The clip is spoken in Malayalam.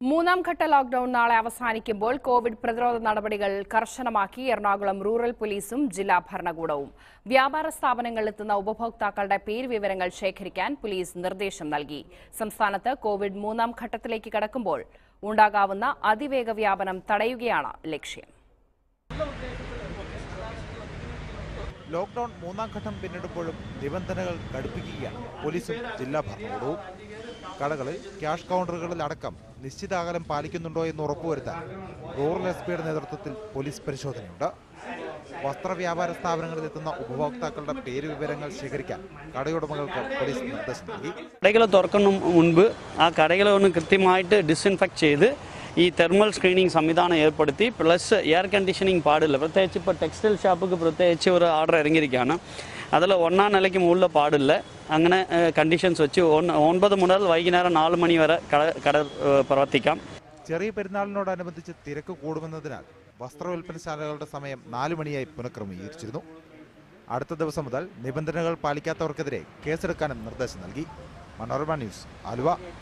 മൂന്നാം ഘട്ട ലോക്ഡൌൺ നാളെ അവസാനിക്കുമ്പോൾ കോവിഡ് പ്രതിരോധ നടപടികൾ കർശനമാക്കി എറണാകുളം റൂറൽ പോലീസും ജില്ലാ ഭരണകൂടവും വ്യാപാര സ്ഥാപനങ്ങളിൽ എത്തുന്ന ഉപഭോക്താക്കളുടെ പേര് വിവരങ്ങൾ ശേഖരിക്കാൻ പോലീസ് നിർദ്ദേശം നൽകി സംസ്ഥാനത്ത് കോവിഡ് മൂന്നാം ഘട്ടത്തിലേക്ക് കടക്കുമ്പോൾ ഉണ്ടാകാവുന്ന അതിവേഗ വ്യാപനം തടയുകയാണ് ലക്ഷ്യം ലോക്ഡൌൺ മൂന്നാം ഘട്ടം പിന്നിടുമ്പോഴും നിബന്ധനകൾ കടുപ്പിക്കുകയാണ് പോലീസും ജില്ലാ ഭരണകൂടവും കടകളിൽ ക്യാഷ് കൗണ്ടറുകളിൽ അടക്കം നിശ്ചിത അകലം പാലിക്കുന്നുണ്ടോ എന്ന് ഉറപ്പുവരുത്താൻ റൂറൽ എസ് പിയുടെ നേതൃത്വത്തിൽ പോലീസ് പരിശോധനയുണ്ട് വസ്ത്രവ്യാപാര സ്ഥാപനങ്ങളിൽ എത്തുന്ന ഉപഭോക്താക്കളുടെ പേര് വിവരങ്ങൾ ശേഖരിക്കാൻ കടയുടമകൾക്ക് പോലീസ് നിർദ്ദേശം നൽകി കടകൾ തുറക്കുന്ന മുൻപ് ആ കടകളെ ഒന്ന് കൃത്യമായിട്ട് ഡിസ്ഇൻഫെക്ട് ചെയ്ത് ഈ തെർമൽ സ്ക്രീനിങ് സംവിധാനം ഏർപ്പെടുത്തി പ്ലസ് എയർ കണ്ടീഷനിങ് പാടില്ല പ്രത്യേകിച്ച് ഇപ്പോൾ ടെക്സ്റ്റൈൽ ഷാപ്പുക്ക് പ്രത്യേകിച്ച് ഒരു ഓർഡർ ഇറങ്ങിയിരിക്കുകയാണ് അതിൽ ഒന്നാം നിലയ്ക്ക് മുകളിൽ പാടില്ല അങ്ങനെ കണ്ടീഷൻസ് വെച്ച് ഒൻ- ഒൻപത് മുതൽ വൈകുന്നേരം നാല് മണി വരെ കട കട ഏഹ്, പ്രവർത്തിക്കാം ചെറിയ പെരുന്നാളിനോടനുബന്ധിച്ച് തിരക്ക് കൂടുമെന്നതിനാൽ വസ്ത്രവിൽപ്പനശാലകളുടെ സമയം നാലു മണിയായി പുനഃക്രമീകരിച്ചിരുന്നു അടുത്ത ദിവസം മുതൽ നിബന്ധനകൾ പാലിക്കാത്തവർക്കെതിരെ കേസെടുക്കാനും നിർദ്ദേശം നൽകി മനോരമ ന്യൂസ് ആലുവ